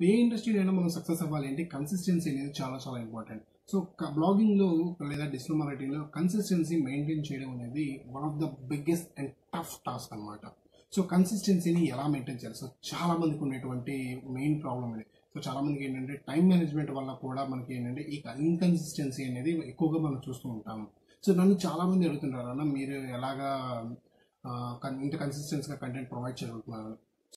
ఏ ఇండస్ట్రీలో అయినా మనం సక్సెస్ అవ్వాలి అంటే కన్సిస్టెన్సీ అనేది చాలా చాలా ఇంపార్టెంట్ సో బ్లాగింగ్లో లేదా డిజిటల్ రైటింగ్లో కన్సిస్టెన్సీ మెయింటైన్ చేయడం అనేది one of the biggest and tough task అనమాట సో కన్సిస్టెన్సీని ఎలా మెయింటైన్ చేయాలి సో చాలా మందికి ఉన్నటువంటి మెయిన్ ప్రాబ్లం ఇది సో చాలా మందికి ఏంటంటే టైం మేనేజ్మెంట్ వల్ల కూడా మనకి ఏంటంటే ఈ ఇన్కన్సిస్టెన్సీ అనేది ఎక్కువగా మనం చూస్తూ ఉంటాము సో నన్ను చాలా మంది అడుగుతుంటారు అన్న మీరు ఎలాగా ఆ, కన్- ఇంత కన్సిస్టెన్స్గా కంటెంట్ ప్రొవైడ్ చేయగలుగుతున్నారు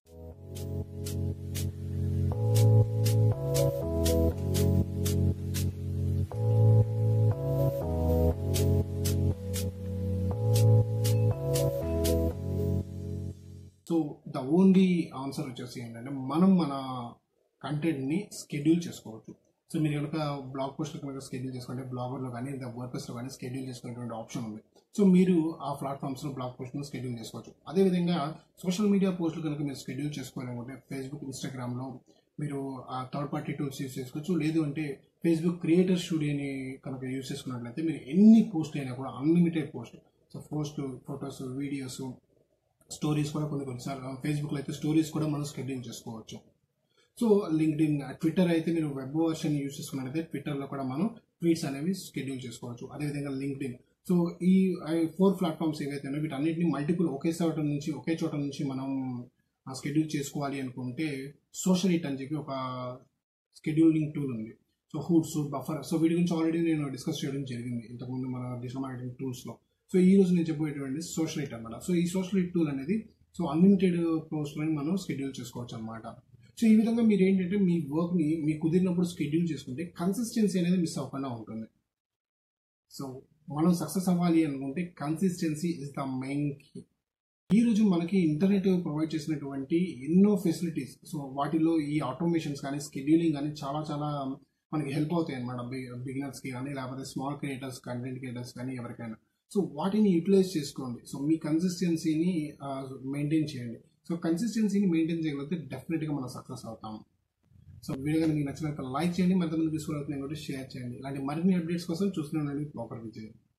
సో ద ఓన్లీ ఆన్సర్ వచ్చేసి ఏంటంటే మనం మన కంటెంట్ని స్కెడ్యూల్ చేసుకోవచ్చు సో మీరు కనుక బ్లాగ్ పోస్ట్లో కనుక స్కెడ్యూల్ చేసుకుంటే బ్లాగర్లో కానీ లేదా వర్కర్స్లో కానీ స్కెడ్యూల్ చేసుకునేటువంటి ఆప్షన్ ఉంది సో మీరు ఆ ప్లాట్ఫామ్స్లో బ్లాగ్ పోస్ట్ను స్కెడ్యూల్ చేసుకోవచ్చు అదేవిధంగా సోషల్ మీడియా పోస్టులు కనుక మీరు స్కెడ్యూల్ చేసుకోవాలనుకుంటే ఫేస్బుక్ ఇన్స్టాగ్రామ్లో మీరు ఆ థర్డ్ పార్టీ టూల్స్ యూస్ చేసుకోవచ్చు లేదు అంటే ఫేస్బుక్ క్రియేటర్ స్టూడియోని కనుక యూస్ చేసుకున్నట్లయితే మీరు ఎన్ని పోస్ట్ అయినా కూడా unlimited post so post photos videos stories కూడా కొన్ని కొన్నిసార్లు ఫేస్బుక్లో అయితే స్టోరీస్ కూడా మనం స్కెడ్యూల్ చేసుకోవచ్చు సో లింక్డ్ ఇన్ ట్విట్టర్ అయితే మీరు వెబ్ వర్షన్ యూస్ చేసుకున్నట్లయితే ట్విట్టర్లో కూడా మనం ట్వీట్స్ అనేవి స్కెడ్యూల్ చేసుకోవచ్చు అదేవిధంగా లింక్డ్ ఇన్ సో ఈ ఫోర్ ప్లాట్ఫామ్స్ ఏవైతే ఉన్నాయో వీటన్నిటిని మల్టిపుల్ ఒకే చోట నుంచి ఒకే చోట నుంచి మనం స్కెడ్యూల్ చేసుకోవాలి అనుకుంటే సోషల్ ఇట్ అని చెప్పి ఒక స్కెడ్యూలింగ్ టూల్ ఉంది సో హూడ్స్ బఫర్ సో వీటి గురించి ఆల్రెడీ నేను డిస్కస్ చేయడం జరిగింది ఇంతకుముందు మన డిజిటల్ మార్కెటింగ్ టూల్స్లో సో ఈ రోజు నేను చెప్పేటువంటి సోషల్ ఇట్ అనమాట సో ఈ సోషల్ ఇట్ టూల్ అనేది సో అన్లిమిటెడ్ పోస్ట్లని మనం స్కెడ్యూల్ చేసుకోవచ్చు అనమాట సో ఈ విధంగా మీరు ఏంటంటే మీ వర్క్ని మీ కుదిరినప్పుడు స్కెడ్యూల్ చేసుకుంటే కన్సిస్టెన్సీ అనేది మిస్ అవ్వకుండా ఉంటుంది సో మనం సక్సెస్ అవ్వాలి అనుకుంటే consistency is the main key ఈ రోజు మనకి ఇంటర్నెట్ ప్రొవైడ్ చేసినటువంటి ఎన్నో ఫెసిలిటీస్ సో వాటిలో ఈ ఆటోమేషన్స్ కానీ స్కెడ్యూలింగ్ కానీ చాలా చాలా మనకి హెల్ప్ అవుతాయి అనమాట బిగినర్స్కి కానీ లేకపోతే స్మాల్ క్రియేటర్స్ కంటెంట్ క్రియేటర్స్ కానీ ఎవరికైనా సో వాటిని యూటిలైజ్ చేసుకోండి సో మీ కన్సిస్టెన్సీని మెయింటైన్ చేయండి సో కన్సిస్టెన్సీని మెయింటైన్ చేయగలిగితే డెఫినెట్గా మనం సక్సెస్ అవుతాం సో వీడియో కనుక మీకు నచ్చినట్టు లైక్ చేయండి మరింతమంది తీసుకురావుతున్నాయి కూడా షేర్ చేయండి ఇలాంటి మరిన్ని అప్డేట్స్ కోసం చూస్తూనే ఉండండి ప్రాపర్ విజయ్